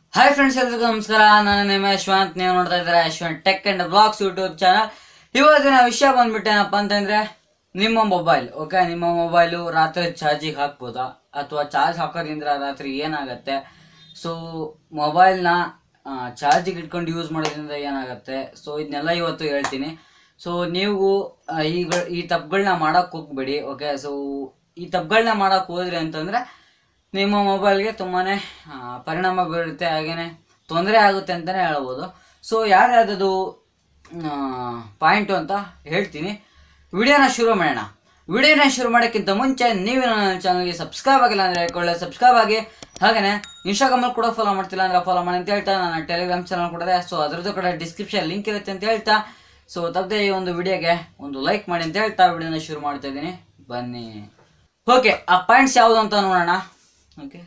hi friends ಎಲ್ರಿಗೂ ನಮಸ್ಕಾರ ನಾನು ನಿಮ್ಮ ಯಶವಂತ್ ನೀವು ನೋಡ್ತಾ ಇದ್ದಾರೆ Yashwant tech and blogs YouTube channel ಇವತ್ತಿನ ವಿಷಯ ಬಂದ್ಬಿಟ್ಟು ಏನಪ್ಪ ಅಂತಂದ್ರೆ ನಿಮ್ಮ ಮೊಬೈಲ್ ಓಕೆ ನಿಮ್ಮ ಮೊಬೈಲು ರಾತ್ರಿ ಚಾರ್ಜಿಗೆ ಹಾಕ್ಬೋದಾ ಅಥವಾ ಚಾರ್ಜ್ ಹಾಕೋದ್ರಿಂದ ರಾತ್ರಿ ಏನಾಗುತ್ತೆ ಸೊ ಮೊಬೈಲ್ನ ಚಾರ್ಜಿಗೆ ಇಟ್ಕೊಂಡು ಯೂಸ್ ಮಾಡೋದ್ರಿಂದ ಏನಾಗುತ್ತೆ ಸೊ ಇದನ್ನೆಲ್ಲ ಇವತ್ತು ಹೇಳ್ತೀನಿ ಸೊ ನೀವು ಆ, ಈಗ ಈ ತಪ್ಪುಗಳನ್ನ ಮಾಡೋಕೆ ಹೋಗ್ಬೇಡಿ ಓಕೆ ಸೊ ಈ ತಪ್ಪುಗಳನ್ನ ಮಾಡೋಕೆ ಹೋದ್ರಿ ಅಂತಂದ್ರೆ ನಿಮ್ಮ ಮೊಬೈಲ್ಗೆ ತುಂಬಾ ಪರಿಣಾಮ ಬೀರುತ್ತೆ ಹಾಗೇನೆ ತೊಂದರೆ ಆಗುತ್ತೆ ಅಂತಲೇ ಹೇಳ್ಬೋದು ಸೊ ಯಾರ್ಯಾವ್ದು ಪಾಯಿಂಟು ಅಂತ ಹೇಳ್ತೀನಿ ವಿಡಿಯೋನ ಶುರು ಮಾಡೋಣ ವಿಡಿಯೋನ ಶುರು ಮಾಡೋಕ್ಕಿಂತ ಮುಂಚೆ ನೀವು ನನ್ನ ಚಾನಲ್ಗೆ ಸಬ್ಸ್ಕ್ರೈಬ್ ಆಗಿಲ್ಲ ಅಂದರೆ ಕೊಳ್ಳೆ ಸಬ್ಸ್ಕ್ರೈಬ್ ಆಗಿ ಹಾಗೆಯೇ ಇನ್ಸ್ಟಾಗ್ರಾಮಲ್ಲಿ ಕೂಡ ಫಾಲೋ ಮಾಡ್ತಿಲ್ಲ ಅಂದರೆ ಫಾಲೋ ಮಾಡಿ ಅಂತ ಹೇಳ್ತಾ ನನ್ನ ಟೆಲಿಗ್ರಾಮ್ ಚಾನಲ್ ಕೂಡ ಇದೆ ಸೊ ಅದರದ್ದು ಕೂಡ ಡಿಸ್ಕ್ರಿಪ್ಷನ್ ಲಿಂಕ್ ಇರುತ್ತೆ ಅಂತ ಹೇಳ್ತಾ ಸೊ ತಪ್ಪದೆ ಈ ಒಂದು ವಿಡಿಯೋಗೆ ಒಂದು ಲೈಕ್ ಮಾಡಿ ಅಂತ ಹೇಳ್ತಾ ವಿಡಿಯೋನ ಶುರು ಮಾಡ್ತಾ ಇದ್ದೀನಿ ಬನ್ನಿ ಓಕೆ ಆ ಪಾಯಿಂಟ್ಸ್ ಯಾವುದು ಅಂತ ನೋಡೋಣ ಓಕೆ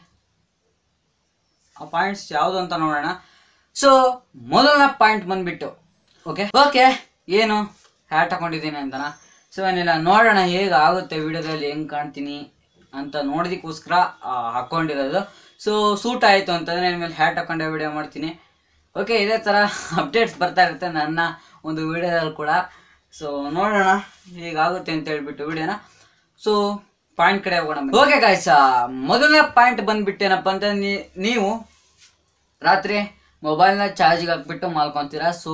ಆ ಪಾಯಿಂಟ್ಸ್ ಯಾವುದು ಅಂತ ನೋಡೋಣ ಸೊ ಮೊದಲನೇ ಪಾಯಿಂಟ್ ಬಂದ್ಬಿಟ್ಟು ಓಕೆ ಓಕೆ ಏನು ಹ್ಯಾಟ್ ಹಾಕೊಂಡಿದ್ದೀನಿ ಅಂತನಾ ಸೊ ಏನಿಲ್ಲ ನೋಡೋಣ ಹೇಗೆ ಆಗುತ್ತೆ ವಿಡಿಯೋದಲ್ಲಿ ಹೆಂಗೆ ಕಾಣ್ತೀನಿ ಅಂತ ನೋಡೋದಕ್ಕೋಸ್ಕರ ಆ, ಹಾಕ್ಕೊಂಡಿರೋದು ಸೊ ಸೂಟ್ ಆಯಿತು ಅಂತಂದರೆ ಇನ್ಮೇಲೆ ಹ್ಯಾಟ್ ಹಾಕೊಂಡೆ ವಿಡಿಯೋ ಮಾಡ್ತೀನಿ ಓಕೆ ಇದೇ ಥರ ಅಪ್ಡೇಟ್ಸ್ ಬರ್ತಾ ಇರುತ್ತೆ ನನ್ನ ಒಂದು ವಿಡಿಯೋದಲ್ಲಿ ಕೂಡ ಸೊ ನೋಡೋಣ ಹೇಗಾಗುತ್ತೆ ಅಂತ ಹೇಳ್ಬಿಟ್ಟು ವಿಡಿಯೋನ ಸೊ ಪಾಯಿಂಟ್ ಕಡೆ ಹೋಗೋಣ ಓಕೆ ಗಾಯ್ಸ್ ಮೊದಲನೇ ಪಾಯಿಂಟ್ ಬಂದ್ಬಿಟ್ಟು ಏನಪ್ಪ ಅಂತ ನೀ- ನೀವು ರಾತ್ರಿ ಮೊಬೈಲ್ನ ಚಾರ್ಜಿಗೆ ಹಾಕ್ಬಿಟ್ಟು ಮಾಲ್ಕೊಂತೀರಾ ಸೊ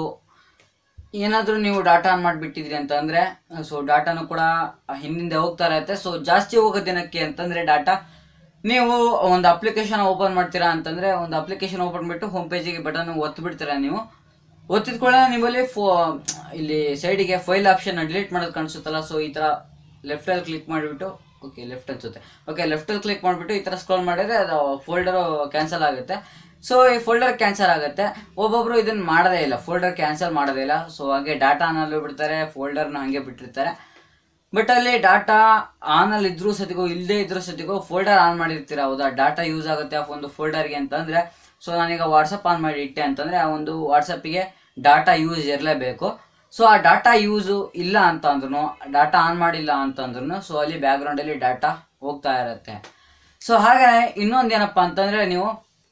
ಏನಾದರೂ ನೀವು ಡಾಟಾ ಆನ್ ಮಾಡಿಬಿಟ್ಟಿದ್ರಿ ಅಂತಂದರೆ ಸೊ ಡಾಟಾನು ಕೂಡ ಹಿಂದಿಂದ ಹೋಗ್ತಾ ಇರುತ್ತೆ ಸೊ ಜಾಸ್ತಿ ಹೋಗೋ ದಿನಕ್ಕೆ ಅಂತಂದರೆ ಡಾಟಾ ನೀವು ಒಂದು ಅಪ್ಲಿಕೇಶನ್ ಓಪನ್ ಮಾಡ್ತೀರಾ ಅಂತಂದರೆ ಒಂದು ಅಪ್ಲಿಕೇಶನ್ ಓಪನ್ ಬಿಟ್ಟು ಹೋಮ್ ಪೇಜಿಗೆ ಬಟನ್ ಒತ್ತು ಬಿಡ್ತೀರಾ ನೀವು ಒತ್ತಿದ ಕೂಡ ನಿಮ್ಮಲ್ಲಿ ಫೋ ಇಲ್ಲಿ ಸೈಡಿಗೆ ಫೈಲ್ ಆಪ್ಷನ್ ಡಿಲೀಟ್ ಮಾಡೋದು ಕಾಣಿಸುತ್ತಲ್ಲ ಸೊ ಈ ಥರ ಲೆಫ್ಟಲ್ಲಿ ಕ್ಲಿಕ್ ಮಾಡಿಬಿಟ್ಟು ಓಕೆ ಲೆಫ್ಟ್ ಅನ್ಸುತ್ತೆ ಓಕೆ ಲೆಫ್ಟಲ್ಲಿ ಕ್ಲಿಕ್ ಮಾಡಿಬಿಟ್ಟು ಈ ಥರ ಸ್ಕ್ರೋಲ್ ಮಾಡಿದ್ರೆ ಅದು ಫೋಲ್ಡರು ಕ್ಯಾನ್ಸಲ್ ಆಗುತ್ತೆ ಸೊ ಈ ಫೋಲ್ಡರ್ ಕ್ಯಾನ್ಸಲ್ ಆಗುತ್ತೆ ಒಬ್ಬೊಬ್ರು ಇದನ್ನ ಮಾಡೋದೇ ಇಲ್ಲ ಫೋಲ್ಡರ್ ಕ್ಯಾನ್ಸಲ್ ಮಾಡೋದೇ ಇಲ್ಲ ಸೊ ಹಾಗೆ ಡಾಟಾ ಆನಲ್ಲಿ ಬಿಡ್ತಾರೆ ಫೋಲ್ಡರ್ನ ಹಾಗೆ ಬಿಟ್ಟಿರ್ತಾರೆ ಬಟ್ ಅಲ್ಲಿ ಡಾಟಾ ಆನಲ್ಲಿ ಇದ್ರೂ ಸತಿಗೂ ಇಲ್ಲದೆ ಇದ್ರೂ ಸತಿಗೂ ಫೋಲ್ಡರ್ ಆನ್ ಮಾಡಿರ್ತೀರ ಹೌದಾ ಡಾಟಾ ಯೂಸ್ ಆಗುತ್ತೆ ಆ ಒಂದು ಫೋಲ್ಡರ್ಗೆ ಅಂತಂದ್ರೆ ಸೊ ನಾನೀಗ ವಾಟ್ಸಪ್ ಆನ್ ಮಾಡಿ ಇಟ್ಟೆ ಅಂತಂದ್ರೆ ಆ ಒಂದು ವಾಟ್ಸಪ್ಪಿಗೆ ಡಾಟಾ ಯೂಸ್ ಇರಲೇಬೇಕು ಸೊ ಆ ಡಾಟಾ ಯೂಸು ಇಲ್ಲ ಅಂತ ಅಂದ್ರೂ ಡಾಟಾ ಆನ್ ಮಾಡಿಲ್ಲ ಅಂತಂದ್ರೂ ಸೊ ಅಲ್ಲಿ ಬ್ಯಾಕ್ಗ್ರೌಂಡಲ್ಲಿ ಡಾಟಾ ಹೋಗ್ತಾ ಇರುತ್ತೆ ಸೊ ಹಾಗೆ ಇನ್ನೊಂದು ಏನಪ್ಪ ಅಂತಂದ್ರೆ ನೀವು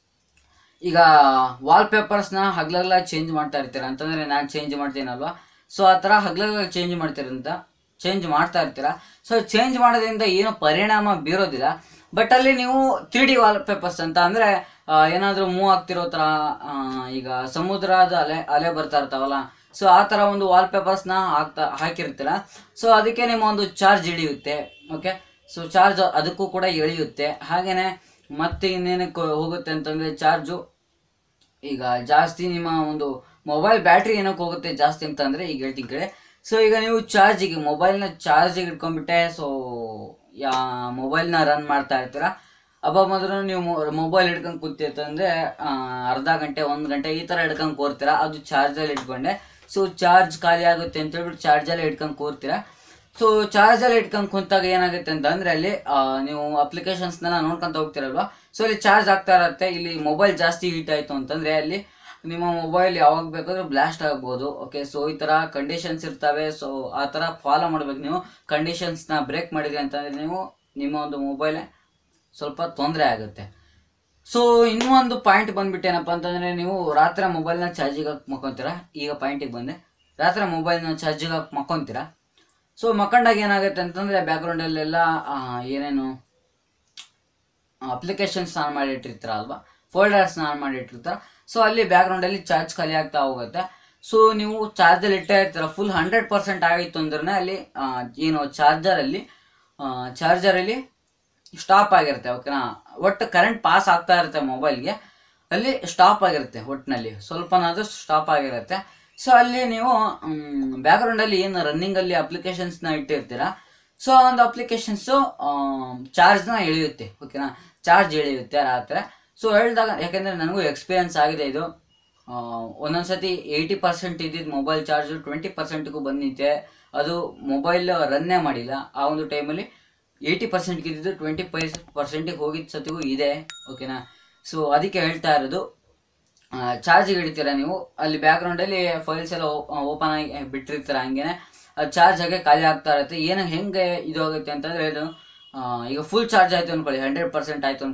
ಈಗ ವಾಲ್ ಪೇಪರ್ಸ್ನ ಹಗ್ಲಗ್ಲ ಚೇಂಜ್ ಮಾಡ್ತಾ ಇರ್ತೀರ ಅಂತಂದ್ರೆ ನಾನು ಚೇಂಜ್ ಮಾಡ್ತೀನಲ್ವಾ ಸೊ ಆ ಥರ ಹಗ್ಲಗ್ಲ ಚೇಂಜ್ ಮಾಡ್ತೀರಂತ ಚೇಂಜ್ ಮಾಡ್ತಾ ಇರ್ತೀರ ಸೊ ಚೇಂಜ್ ಮಾಡೋದ್ರಿಂದ ಏನು ಪರಿಣಾಮ ಬೀರೋದಿಲ್ಲ ಬಟ್ ಅಲ್ಲಿ ನೀವು ತ್ರೀ ಡಿ ವಾಲ್ ಪೇಪರ್ಸ್ ಅಂತ ಅಂದರೆ ಏನಾದರೂ ಮೂವ್ ಆಗ್ತಿರೋ ಥರ ಆ, ಈಗ ಸಮುದ್ರದ ಅಲೆ ಅಲೆ ಬರ್ತಾ ಇರ್ತಾವಲ್ಲ ಸೊ ಆ ಥರ ಒಂದು ವಾಲ್ ಪೇಪರ್ಸ್ನ ಹಾಕ್ತಾ ಹಾಕಿರ್ತೀರ ಸೊ ಅದಕ್ಕೆ ನಿಮ್ಮ ಒಂದು ಚಾರ್ಜ್ ಇಳಿಯುತ್ತೆ ಓಕೆ ಸೊ ಚಾರ್ಜ್ ಅದಕ್ಕೂ ಕೂಡ ಇಳಿಯುತ್ತೆ ಹಾಗೆಯೇ ಮತ್ತೆ ಇನ್ನೇನಕ್ಕೆ ಹೋಗುತ್ತೆ ಅಂತಂದರೆ ಚಾರ್ಜು ಈಗ ಜಾಸ್ತಿ ನಿಮ್ಮ ಒಂದು ಮೊಬೈಲ್ ಬ್ಯಾಟ್ರಿ ಏನಕ್ಕೆ ಹೋಗುತ್ತೆ ಜಾಸ್ತಿ ಅಂತಂದರೆ ಈಗ ಹೇಳ್ತೀನಿ ಕಡೆ ಸೊ ಈಗ ನೀವು ಚಾರ್ಜಿಗೆ ಮೊಬೈಲ್ನ ಚಾರ್ಜಿಗೆ ಇಟ್ಕೊಂಡ್ಬಿಟ್ಟೆ ಸೊ ಯಾ ಮೊಬೈಲ್ನ ರನ್ ಮಾಡ್ತಾ ಇರ್ತೀರ ಅಬ್ಬ ಮೊದಲು ನೀವು ಮೊಬೈಲ್ ಹಿಡ್ಕೊಂಡು ಕೂತಿರ್ತಂದ್ರೆ ಅರ್ಧ ಗಂಟೆ ಒಂದು ಗಂಟೆ ಈ ಥರ ಹಿಡ್ಕೊಂಡು ಕೂರ್ತೀರ ಅದು ಚಾರ್ಜಲ್ಲಿ ಇಟ್ಕೊಂಡೆ ಸೊ ಚಾರ್ಜ್ ಖಾಲಿ ಆಗುತ್ತೆ ಅಂತ ಹೇಳ್ಬಿಟ್ಟು ಚಾರ್ಜಲ್ಲಿ ಇಟ್ಕೊಂಡು ಕೂರ್ತೀರ ಸೊ ಚಾರ್ಜಲ್ಲಿ ಇಟ್ಕೊಂಡು ಕುಂತಾಗ ಏನಾಗುತ್ತೆ ಅಂತಂದ್ರೆ ಅಲ್ಲಿ ಆ, ನೀವು ಅಪ್ಲಿಕೇಶನ್ಸ್ನೆಲ್ಲ ನೋಡ್ಕೊಂತ ಹೋಗ್ತಿರಲ್ವಾ ಸೊ ಅಲ್ಲಿ ಚಾರ್ಜ್ ಆಗ್ತಾ ಇರತ್ತೆ ಇಲ್ಲಿ ಮೊಬೈಲ್ ಜಾಸ್ತಿ ಹೀಟ್ ಆಯಿತು ಅಂತಂದ್ರೆ ಅಲ್ಲಿ ನಿಮ್ಮ ಮೊಬೈಲ್ ಯಾವಾಗ ಬೇಕಾದ್ರೂ ಬ್ಲಾಸ್ಟ್ ಆಗ್ಬೋದು ಓಕೆ ಸೊ ಈ ಥರ ಕಂಡೀಷನ್ಸ್ ಇರ್ತವೆ ಸೊ ಆ ಥರ ಫಾಲೋ ಮಾಡ್ಬೇಕು ನೀವು ಕಂಡೀಷನ್ಸ್ನ ಬ್ರೇಕ್ ಮಾಡಿದ್ರಿ ಅಂತಂದ್ರೆ ನೀವು ನಿಮ್ಮ ಒಂದು ಮೊಬೈಲ್ ಸ್ವಲ್ಪ ತೊಂದರೆ ಆಗುತ್ತೆ ಸೊ ಇನ್ನೂ ಒಂದು ಪಾಯಿಂಟ್ ಬಂದ್ಬಿಟ್ಟು ಏನಪ್ಪ ಅಂತಂದ್ರೆ ನೀವು ರಾತ್ರಿ ಮೊಬೈಲ್ನ ಚಾರ್ಜಿಗೆ ಹಾಕಿ ಮಕ್ಕೊಂತೀರಾ ಈಗ ಪಾಯಿಂಟಿಗೆ ಬಂದೆ ರಾತ್ರಿ ಮೊಬೈಲ್ನ ಚಾರ್ಜಿಗೆ ಹಾಕಿ ಮಕ್ಕೊಂತೀರಾ ಸೊ ಮಕ್ಕಂಡಾಗ ಏನಾಗುತ್ತೆ ಅಂತಂದರೆ ಬ್ಯಾಕ್ಗ್ರೌಂಡಲ್ಲೆಲ್ಲ ಏನೇನು ಅಪ್ಲಿಕೇಶನ್ಸ್ ಆನ್ ಮಾಡಿ ಇಟ್ಟಿರ್ತೀರ ಅಲ್ವಾ ಫೋಲ್ಡರ್ಸ್ನ ಆನ್ ಮಾಡಿ ಇಟ್ಟಿರ್ತಾರೆ ಸೊ ಅಲ್ಲಿ ಬ್ಯಾಕ್ಗ್ರೌಂಡಲ್ಲಿ ಚಾರ್ಜ್ ಖಾಲಿ ಆಗ್ತಾ ಹೋಗುತ್ತೆ ಸೊ ನೀವು ಚಾರ್ಜಲ್ಲಿ ಇಟ್ಟೇ ಇರ್ತೀರ ಫುಲ್ ಹಂಡ್ರೆಡ್ ಪರ್ಸೆಂಟ್ ಆಗಿತ್ತು ಅಂದ್ರೆ ಅಲ್ಲಿ ಆ, ಏನು ಚಾರ್ಜರಲ್ಲಿ ಚಾರ್ಜರಲ್ಲಿ ಸ್ಟಾಪ್ ಆಗಿರುತ್ತೆ ಓಕೆನಾ ಒಟ್ಟು ಕರೆಂಟ್ ಪಾಸ್ ಆಗ್ತಾ ಇರುತ್ತೆ ಮೊಬೈಲ್ಗೆ ಅಲ್ಲಿ ಸ್ಟಾಪ್ ಆಗಿರುತ್ತೆ ಒಟ್ಟಿನಲ್ಲಿ ಸ್ವಲ್ಪನಾದರೂ ಸ್ಟಾಪ್ ಆಗಿರುತ್ತೆ ಸೊ ಅಲ್ಲಿ ನೀವು ಬ್ಯಾಕ್ಗ್ರೌಂಡಲ್ಲಿ ಏನು ರನ್ನಿಂಗಲ್ಲಿ ಅಪ್ಲಿಕೇಶನ್ಸ್ನ ಇಟ್ಟಿರ್ತೀರ ಸೊ ಆ ಒಂದು ಅಪ್ಲಿಕೇಶನ್ಸು ಚಾರ್ಜ್ನ ಎಳೆಯುತ್ತೆ ಓಕೆನಾ ಚಾರ್ಜ್ ಎಳೆಯುತ್ತೆ ರಾತ್ರಿ ಸೊ ಹೇಳಿದಾಗ ಯಾಕೆಂದರೆ ನನಗೂ ಎಕ್ಸ್ಪೀರಿಯನ್ಸ್ ಆಗಿದೆ ಇದು ಆ, ಒಂದೊಂದ್ ಸತಿ ಏಯ್ಟಿ ಪರ್ಸೆಂಟ್ ಇದ್ದಿದ್ದು ಮೊಬೈಲ್ ಚಾರ್ಜ್ ಟ್ವೆಂಟಿ ಪರ್ಸೆಂಟ್ಗೂ ಬಂದಿತ್ತೆ ಅದು ಮೊಬೈಲ್ ರನ್ನೇ ಮಾಡಿಲ್ಲ ಆ ಒಂದು ಟೈಮಲ್ಲಿ ಏಯ್ಟಿ ಪರ್ಸೆಂಟ್ಗೆ ಇದ್ದಿದ್ದು ಟ್ವೆಂಟಿ ಪೈ ಪರ್ಸೆಂಟಿಗೆ ಹೋಗಿದ್ದ ಸತಿಗೂ ಇದೆ ಓಕೆನಾ ಸೊ ಅದಕ್ಕೆ ಹೇಳ್ತಾ ಇರೋದು ಚಾರ್ಜಿಗೆ ಇಡ್ತೀರಾ ನೀವು ಅಲ್ಲಿ ಬ್ಯಾಕ್ಗ್ರೌಂಡಲ್ಲಿ ಫೈಲ್ಸ್ ಎಲ್ಲ ಓಪನ್ ಆಗಿ ಬಿಟ್ಟಿರ್ತೀರ ಹಂಗೇನೆ ಅದು ಚಾರ್ಜ್ ಆಗಿ ಖಾಲಿ ಆಗ್ತಾ ಇರುತ್ತೆ ಏನು ಹೆಂಗೆ ಇದು ಆಗುತ್ತೆ ಅಂತಂದರೆ ಇದು ಆ, ಈಗ ಫುಲ್ ಚಾರ್ಜ್ ಆಯಿತು ಅಂದ್ಕೊಳ್ಳಿ ಹಂಡ್ರೆಡ್ ಪರ್ಸೆಂಟ್ ಆಯಿತು ಅಂದ್ಕೊಳ್ಳಿ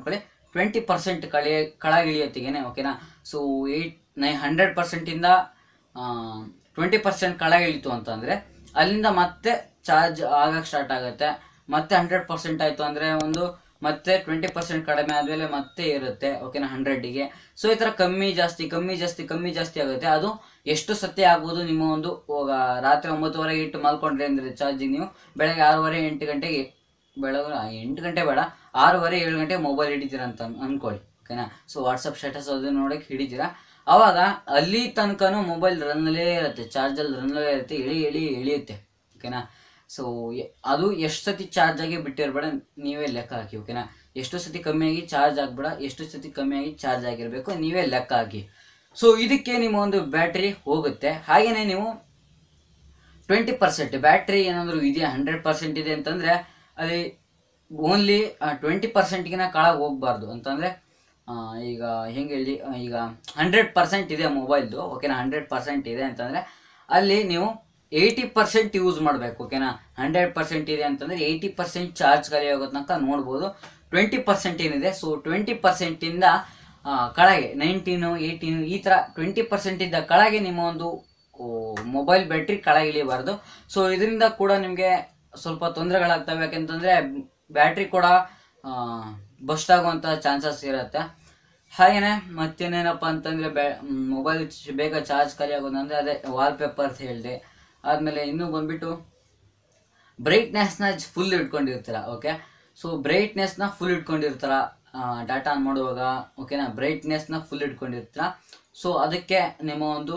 ಟ್ವೆಂಟಿ ಪರ್ಸೆಂಟ್ ಕಳೆ ಕೆಳಗಿಳಿಯೋತ್ತಿಗೆನೆ ಓಕೆನಾ ಸೊ ಏಯ್ಟ್ ನೈ ಹಂಡ್ರೆಡ್ ಪರ್ಸೆಂಟಿಂದ ಟ್ವೆಂಟಿ ಪರ್ಸೆಂಟ್ ಕೆಳಗಿಳಿತು ಅಂತಂದರೆ ಅಲ್ಲಿಂದ ಮತ್ತೆ ಚಾರ್ಜ್ ಆಗಕ್ಕೆ ಸ್ಟಾರ್ಟ್ ಆಗುತ್ತೆ ಮತ್ತೆ ಹಂಡ್ರೆಡ್ ಪರ್ಸೆಂಟ್ ಆಯಿತು ಅಂದರೆ ಒಂದು ಮತ್ತೆ ಟ್ವೆಂಟಿ ಪರ್ಸೆಂಟ್ ಕಡಿಮೆ ಆದಮೇಲೆ ಮತ್ತೆ ಇರುತ್ತೆ ಓಕೆನಾ ಹಂಡ್ರೆಡ್ಡಿಗೆ ಸೊ ಈ ಥರ ಕಮ್ಮಿ ಜಾಸ್ತಿ ಕಮ್ಮಿ ಜಾಸ್ತಿ ಕಮ್ಮಿ ಜಾಸ್ತಿ ಆಗುತ್ತೆ ಅದು ಎಷ್ಟು ಸತ್ಯ ಆಗ್ಬೋದು ನಿಮ್ಮ ಒಂದು ಇವಾಗ ರಾತ್ರಿ ಒಂಬತ್ತುವರೆಗೆ ಇಟ್ಟು ಮಲ್ಕೊಂಡ್ರೆ ಅಂದರೆ ಚಾರ್ಜಿಂಗ್ ನೀವು ಬೆಳಗ್ಗೆ ಆರೂವರೆ ಎಂಟು ಗಂಟೆಗೆ ಬೆಳಗ್ಗೆ ಎಂಟು ಗಂಟೆ ಬೇಡ ಆರೂವರೆ ಏಳು ಗಂಟೆಗೆ ಮೊಬೈಲ್ ಹಿಡಿತೀರ ಅಂತ ಅನ್- ಅನ್ಕೊಳ್ಳಿ ಓಕೆನಾ ಸೊ ವಾಟ್ಸಪ್ ಸ್ಟೇಟಸ್ ಅದು ನೋಡೋಕೆ ಹಿಡಿತೀರಾ ಅವಾಗ ಅಲ್ಲಿ ತನಕನೂ ಮೊಬೈಲ್ ರನ್ನಲ್ಲೇ ಇರುತ್ತೆ ಚಾರ್ಜಲ್ಲಿ ರನ್ನಲ್ಲೇ ಇರುತ್ತೆ ಎಳಿ ಎಳಿ ಎಳಿಯುತ್ತೆ ಓಕೆನಾ ಸೊ ಅದು ಎಷ್ಟು ಸತಿ ಚಾರ್ಜ್ ಆಗಿ ಬಿಟ್ಟಿರ್ಬೇಡ ನೀವೇ ಲೆಕ್ಕ ಹಾಕಿ ಓಕೆನಾ ಎಷ್ಟು ಸತಿ ಕಮ್ಮಿಯಾಗಿ ಚಾರ್ಜ್ ಆಗ್ಬೇಡ ಎಷ್ಟು ಸತಿ ಕಮ್ಮಿಯಾಗಿ ಚಾರ್ಜ್ ಆಗಿರಬೇಕು ನೀವೇ ಲೆಕ್ಕ ಹಾಕಿ ಸೊ ಇದಕ್ಕೆ ನಿಮ್ಮ ಒಂದು ಬ್ಯಾಟ್ರಿ ಹೋಗುತ್ತೆ ಹಾಗೆಯೇ ನೀವು ಟ್ವೆಂಟಿ ಪರ್ಸೆಂಟ್ ಬ್ಯಾಟ್ರಿ ಏನಾದರೂ ಇದೆಯಾ ಹಂಡ್ರೆಡ್ ಪರ್ಸೆಂಟ್ ಇದೆ ಅಂತಂದರೆ ಅಲ್ಲಿ ಓನ್ಲಿ ಟ್ವೆಂಟಿ ಪರ್ಸೆಂಟ್ಗಿನ ಕೆಳಗೆ ಹೋಗ್ಬಾರ್ದು ಅಂತಂದರೆ ಈಗ ಹೆಂಗೆ ಹೇಳಿ ಆ, ಈಗ ಹಂಡ್ರೆಡ್ ಪರ್ಸೆಂಟ್ ಇದೆ ಮೊಬೈಲ್ದು ಓಕೆನಾ ಹಂಡ್ರೆಡ್ ಪರ್ಸೆಂಟ್ ಇದೆ ಅಂತಂದರೆ ಅಲ್ಲಿ ನೀವು ಏಯ್ಟಿ ಪರ್ಸೆಂಟ್ ಯೂಸ್ ಮಾಡಬೇಕು ಓಕೆನಾ ಹಂಡ್ರೆಡ್ ಪರ್ಸೆಂಟ್ ಇದೆ ಅಂತಂದರೆ ಏಯ್ಟಿ ಪರ್ಸೆಂಟ್ ಚಾರ್ಜ್ ಖಾಲಿ ಆಗೋ ತನಕ ನೋಡ್ಬೋದು ಟ್ವೆಂಟಿ ಪರ್ಸೆಂಟ್ ಏನಿದೆ ಸೊ ಟ್ವೆಂಟಿ ಪರ್ಸೆಂಟಿಂದ ಕೆಳಗೆ ನೈನ್ಟೀನು ಏಯ್ಟೀನು ಈ ಥರ ಟ್ವೆಂಟಿ ಪರ್ಸೆಂಟಿಂದ ಕೆಳಗೆ ನಿಮ್ಮ ಒಂದು ಮೊಬೈಲ್ ಬ್ಯಾಟ್ರಿ ಕೆಳಗೆ ಇಳಿಬಾರ್ದು ಸೊ ಇದರಿಂದ ಕೂಡ ನಿಮಗೆ ಸ್ವಲ್ಪ ತೊಂದರೆಗಳಾಗ್ತವೆ ಯಾಕೆಂತಂದರೆ ಬ್ಯಾಟ್ರಿ ಕೂಡ ಬಸ್ಟ್ ಆಗುವಂಥ ಚಾನ್ಸಸ್ ಇರುತ್ತೆ ಹಾಗೆಯೇ ಮತ್ತೇನೇನಪ್ಪ ಅಂತಂದರೆ ಬ್ಯಾ ಮೊಬೈಲ್ ಬೇಗ ಚಾರ್ಜ್ ಖಾಲಿ ಆಗೋದಂದರೆ ಅದೇ ವಾಲ್ ಪೇಪರ್ಸ್ ಹೇಳಿದೆ ಆದಮೇಲೆ ಇನ್ನೂ ಬಂದ್ಬಿಟ್ಟು ಬ್ರೈಟ್ನೆಸ್ನ ಫುಲ್ ಇಟ್ಕೊಂಡಿರ್ತೀರ ಓಕೆ ಸೊ ಬ್ರೈಟ್ನೆಸ್ನ ಫುಲ್ ಇಟ್ಕೊಂಡಿರ್ತಾರ ಡಾಟಾ ಆನ್ ಮಾಡುವಾಗ ಓಕೆನಾ ಬ್ರೈಟ್ನೆಸ್ನ ಫುಲ್ ಇಟ್ಕೊಂಡಿರ್ತೀರ ಸೊ ಅದಕ್ಕೆ ನಿಮ್ಮ ಒಂದು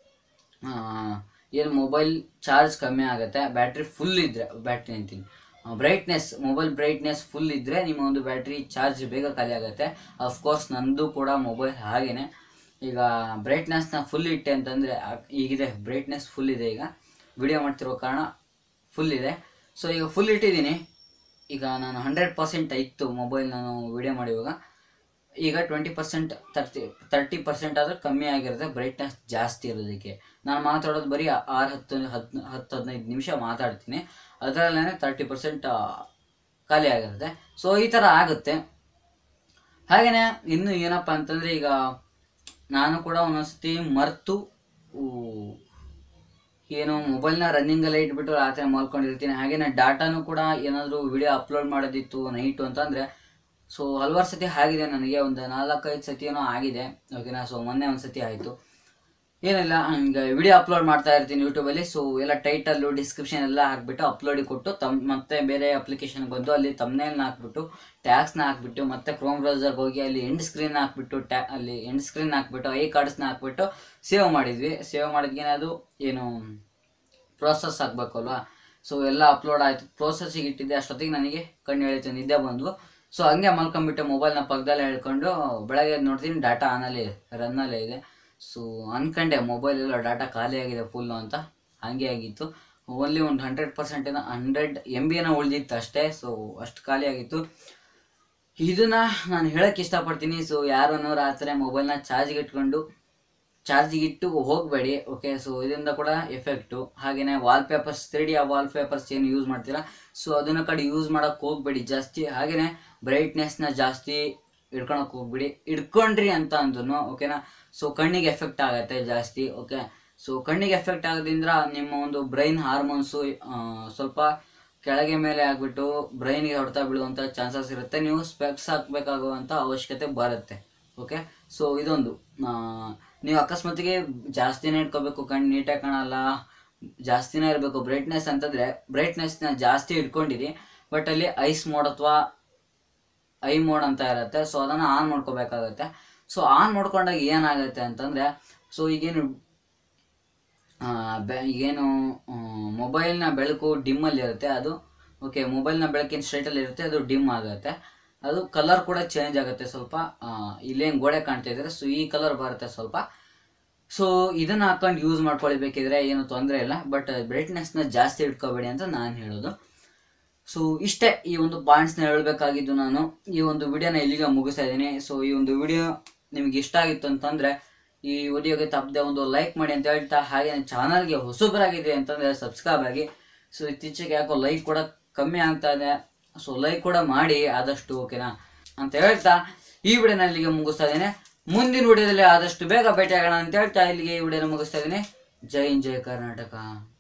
ಏನು ಮೊಬೈಲ್ ಚಾರ್ಜ್ ಕಮ್ಮಿ ಆಗುತ್ತೆ ಬ್ಯಾಟ್ರಿ ಫುಲ್ ಇದ್ದರೆ ಬ್ಯಾಟ್ರಿ ಅಂತೀನಿ ಬ್ರೈಟ್ನೆಸ್ ಮೊಬೈಲ್ ಬ್ರೈಟ್ನೆಸ್ ಫುಲ್ ಇದ್ದರೆ ನಿಮ್ಮ ಒಂದು ಬ್ಯಾಟ್ರಿ ಚಾರ್ಜ್ ಬೇಗ ಖಾಲಿ ಆಗುತ್ತೆ ಅಫ್ಕೋರ್ಸ್ ನಂದು ಕೂಡ ಮೊಬೈಲ್ ಹಾಗೇನೆ ಈಗ ಬ್ರೈಟ್ನೆಸ್ನ ಫುಲ್ ಇಟ್ಟೆ ಅಂತಂದರೆ ಈಗಿದೆ ಬ್ರೈಟ್ನೆಸ್ ಫುಲ್ ಇದೆ ಈಗ ವಿಡಿಯೋ ಮಾಡ್ತಿರೋ ಕಾರಣ ಫುಲ್ ಇದೆ ಸೊ ಈಗ ಫುಲ್ ಇಟ್ಟಿದ್ದೀನಿ ಈಗ ನಾನು ಹಂಡ್ರೆಡ್ ಪರ್ಸೆಂಟ್ ಇತ್ತು ಮೊಬೈಲ್ ನಾನು ವಿಡಿಯೋ ಮಾಡಿವಾಗ ಈಗ twenty percent thirty thirty percent ಆದರೂ ಕಮ್ಮಿ ಆಗಿರುತ್ತೆ ಬ್ರೈಟ್ನೆಸ್ ಜಾಸ್ತಿ ಇರೋದಕ್ಕೆ ನಾನು ಮಾತಾಡೋದು ಬರೀ ಆರು ಹತ್ತು ಹತ್ತು ಹತ್ತು ಹದಿನೈದು ನಿಮಿಷ ಮಾತಾಡ್ತೀನಿ ಅದರಲ್ಲೇ ತರ್ಟಿ ಪರ್ಸೆಂಟ್ ಖಾಲಿ ಆಗಿರುತ್ತೆ ಸೊ ಈ ಥರ ಆಗುತ್ತೆ ಹಾಗೆಯೇ ಇನ್ನು ಏನಪ್ಪ ಅಂತಂದರೆ ಈಗ ನಾನು ಕೂಡ ಒಂದೊಂದ್ಸತಿ ಮರೆತು ಏನು ಮೊಬೈಲ್ನ ರನ್ನಿಂಗಲ್ಲೇ ಇಟ್ಬಿಟ್ಟು ರಾತ್ರಿ ಮಲ್ಕೊಂಡಿರ್ತೀನಿ ಹಾಗೇನೆ ಡಾಟಾನು ಕೂಡ ಏನಾದರೂ ವಿಡಿಯೋ ಅಪ್ಲೋಡ್ ಮಾಡೋದಿತ್ತು ನೈಟು ಅಂತಂದರೆ ಸೊ ಹಲವಾರು ಸತಿ ಆಗಿದೆ ನನಗೆ ಒಂದು ನಾಲ್ಕೈದು ಸತಿ ಏನೋ ಆಗಿದೆ ಓಕೆನಾ ಸೊ ಮೊನ್ನೆ ಒಂದು ಸತಿ ಆಯಿತು ಏನಿಲ್ಲ ಹಂಗೆ ವಿಡಿಯೋ ಅಪ್ಲೋಡ್ ಮಾಡ್ತಾ ಇರ್ತೀನಿ ಯೂಟ್ಯೂಬಲ್ಲಿ ಸೊ ಎಲ್ಲ ಟೈಟಲ್ಲು ಡಿಸ್ಕ್ರಿಪ್ಷನ್ ಎಲ್ಲ ಹಾಕ್ಬಿಟ್ಟು ಅಪ್ಲೋಡಿಗೆ ಕೊಟ್ಟು ತಮ್ ಮತ್ತೆ ಬೇರೆ ಅಪ್ಲಿಕೇಶನ್ಗೆ ಬಂದು ಅಲ್ಲಿ ತಮ್ನೇಲ್ನ ಹಾಕ್ಬಿಟ್ಟು ಟ್ಯಾಕ್ಸ್ನ ಹಾಕ್ಬಿಟ್ಟು ಮತ್ತೆ ಕ್ರೋಮ್ ಬ್ರೌಸರ್ಗೆ ಹೋಗಿ ಅಲ್ಲಿ ಎಂಡ್ ಸ್ಕ್ರೀನ್ ಹಾಕ್ಬಿಟ್ಟು ಟ್ಯಾ ಅಲ್ಲಿ ಎಂಡ್ ಸ್ಕ್ರೀನ್ ಹಾಕ್ಬಿಟ್ಟು ಐ ಕಾರ್ಡ್ಸ್ನ ಹಾಕ್ಬಿಟ್ಟು ಸೇವ್ ಮಾಡಿದ್ವಿ ಸೇವ್ ಮಾಡಿದ್ಗೇನೆ ಅದು ಏನು ಪ್ರೋಸೆಸ್ ಆಗಬೇಕಲ್ವಾ ಸೊ ಎಲ್ಲ ಅಪ್ಲೋಡ್ ಆಯಿತು ಪ್ರೋಸೆಸ್ಸಿಗೆ ಇಟ್ಟಿದ್ದೆ ಅಷ್ಟೊತ್ತಿಗೆ ನನಗೆ ಕಣ್ಣು ಎಳೀತು ನಿದ್ದೆ ಬಂದು ಸೊ ಹಂಗೆ ಮಲ್ಕೊಂಡ್ಬಿಟ್ಟು ಮೊಬೈಲ್ನ ಪಕ್ಕದಲ್ಲೇ ಹೇಳ್ಕೊಂಡು ಬೆಳಗ್ಗೆ ಎದ್ದು ನೋಡ್ತೀನಿ ಡಾಟಾ ಆನಲ್ಲೇ ಇದೆ ರನ್ನಲ್ಲೇ ಇದೆ ಸೊ ಅನ್ಕಂಡೆ ಮೊಬೈಲ್ ಎಲ್ಲ ಡಾಟಾ ಖಾಲಿ ಆಗಿದೆ ಫುಲ್ಲು ಅಂತ ಹಾಗೆ ಆಗಿತ್ತು ಓನ್ಲಿ ಒಂದು ಹಂಡ್ರೆಡ್ ಪರ್ಸೆಂಟ್ ಏನೋ ಹಂಡ್ರೆಡ್ ಎಮ್ ಬಿ ಏನೋ ಉಳಿದಿತ್ತು ಅಷ್ಟೇ ಸೊ ಅಷ್ಟು ಖಾಲಿ ಆಗಿತ್ತು ಇದನ್ನ ನಾನು ಹೇಳಕ್ಕೆ ಇಷ್ಟಪಡ್ತೀನಿ ಸೊ ಯಾರನ್ನು ರಾತ್ರಿ ಮೊಬೈಲ್ನ ಚಾರ್ಜ್ಗೆ ಇಟ್ಕೊಂಡು ಚಾರ್ಜಿಗೆ ಇಟ್ಟು ಹೋಗಬೇಡಿ ಓಕೆ ಸೊ ಇದರಿಂದ ಕೂಡ ಎಫೆಕ್ಟು ಹಾಗೆಯೇ wallpapers three D wallpapers ಏನು ಯೂಸ್ ಮಾಡ್ತೀರಾ ಸೊ ಅದನ್ನ ಕಡೆ ಯೂಸ್ ಮಾಡೋಕ್ಕೆ ಹೋಗಬೇಡಿ ಜಾಸ್ತಿ ಹಾಗೆಯೇ ಬ್ರೈಟ್ನೆಸ್ನ ಜಾಸ್ತಿ ಇಡ್ಕೊಳಕ್ಕೆ ಹೋಗ್ಬಿಡಿ ಇಡ್ಕೊಂಡ್ರಿ ಅಂತ ಅಂದ್ರೂ ಓಕೆನಾ ಸೊ ಕಣ್ಣಿಗೆ ಎಫೆಕ್ಟ್ ಆಗುತ್ತೆ ಜಾಸ್ತಿ ಓಕೆ ಸೊ ಕಣ್ಣಿಗೆ ಎಫೆಕ್ಟ್ ಆಗೋದ್ರಿಂದ ನಿಮ್ಮ ಒಂದು ಬ್ರೈನ್ ಹಾರ್ಮೋನ್ಸು ಸ್ವಲ್ಪ ಕೆಳಗೆ ಮೇಲೆ ಆಗ್ಬಿಟ್ಟು ಬ್ರೈನ್ಗೆ ಹೊಡೆತ ಬೀಳುವಂಥ ಚಾನ್ಸಸ್ ಇರುತ್ತೆ ನೀವು ಸ್ಪೆಕ್ಸ್ ಹಾಕಬೇಕಾಗುವಂಥ ಅವಶ್ಯಕತೆ ಬರುತ್ತೆ ಓಕೆ ಸೊ ಇದೊಂದು ಆ, ನೀವು ಅಕಸ್ಮಾತಿಗೆ ಜಾಸ್ತಿನೇ ಇಟ್ಕೋಬೇಕು ಕಣ್ಣು ನೀಟಾಗಿ ಕಾಣಲ್ಲ ಜಾಸ್ತಿನೇ ಇರಬೇಕು ಬ್ರೈಟ್ನೆಸ್ ಅಂತಂದರೆ ಬ್ರೈಟ್ನೆಸ್ನ ಜಾಸ್ತಿ ಇಟ್ಕೊಂಡಿರಿ ಬಟ್ ಅಲ್ಲಿ ಐಸ್ ಮೋಡ್ ಅಥವಾ ಐ ಮೋಡ್ ಅಂತ ಇರುತ್ತೆ ಸೊ ಅದನ್ನು ಆನ್ ಮಾಡ್ಕೋಬೇಕಾಗತ್ತೆ ಸೊ ಆನ್ ಮಾಡ್ಕೊಂಡಾಗ ಏನಾಗುತ್ತೆ ಅಂತಂದರೆ ಸೊ ಈಗೇನು ಆ, ಬೆ- ಈಗೇನು ಮೊಬೈಲ್ನ ಬೆಳಕು ಡಿಮ್ಮಲ್ಲಿ ಇರುತ್ತೆ ಅದು ಓಕೆ ಮೊಬೈಲ್ನ ಬೆಳಕಿನ ಸ್ಟ್ರೈಟಲ್ಲಿ ಇರುತ್ತೆ ಅದು ಡಿಮ್ ಆಗುತ್ತೆ ಅದು ಕಲರ್ ಕೂಡ ಚೇಂಜ್ ಆಗುತ್ತೆ ಸ್ವಲ್ಪ ಆ, ಇಲ್ಲೇನು ಗೋಡೆ ಕಾಣ್ತಾ ಇದ್ದಾರೆ ಸೊ ಈ ಕಲರ್ ಬರುತ್ತೆ ಸ್ವಲ್ಪ ಸೊ ಇದನ್ನ ಹಾಕೊಂಡು ಯೂಸ್ ಮಾಡ್ಕೊಳ್ಬೇಕಿದ್ರೆ ಏನು ತೊಂದರೆ ಇಲ್ಲ ಬಟ್ ಬ್ರೈಟ್ನೆಸ್ನ ಜಾಸ್ತಿ ಇಟ್ಕೋಬೇಡಿ ಅಂತ ನಾನು ಹೇಳೋದು ಸೊ ಇಷ್ಟೇ ಈ ಒಂದು ಪಾಯಿಂಟ್ಸ್ನ ಹೇಳಬೇಕಾಗಿದ್ದು ನಾನು ಈ ಒಂದು ವಿಡಿಯೋನ ಇಲ್ಲಿಗೆ ಮುಗಿಸ್ತಾ ಇದ್ದೀನಿ ಸೊ ಈ ಒಂದು ವಿಡಿಯೋ ನಿಮ್ಗೆ ಇಷ್ಟ ಆಗಿತ್ತು ಅಂತಂದರೆ ಈ ವಿಡಿಯೋಗೆ ತಪ್ಪದೆ ಒಂದು ಲೈಕ್ ಮಾಡಿ ಅಂತ ಹೇಳ್ತಾ ಹಾಗೆ ಚಾನಲ್ಗೆ ಹೊಸಬರಾಗಿದೆ ಅಂತಂದರೆ ಸಬ್ಸ್ಕ್ರೈಬ್ ಆಗಿ ಸೊ ಇತ್ತೀಚೆಗೆ ಯಾಕೋ ಲೈಕ್ ಕೂಡ ಕಮ್ಮಿ ಆಗ್ತಾ ಇದೆ ಸೊ ಲೈಕ್ ಕೂಡ ಮಾಡಿ ಆದಷ್ಟು ಓಕೆನಾ ಅಂತ ಹೇಳ್ತಾ ಈ ವಿಡಿಯೋನ ಇಲ್ಲಿಗೆ ಮುಗಿಸ್ತಾ ಇದ್ದೇನೆ ಮುಂದಿನ ವಿಡಿಯೋದಲ್ಲಿ ಆದಷ್ಟು ಬೇಗ ಭೇಟಿ ಆಗೋಣ ಅಂತ ಹೇಳ್ತಾ ಇಲ್ಲಿಗೆ ಈ ವಿಡಿಯೋನ ಮುಗಿಸ್ತಾ ಇದ್ದೀನಿ ಜೈ ಹಿಂದ್ ಜೈ ಕರ್ನಾಟಕ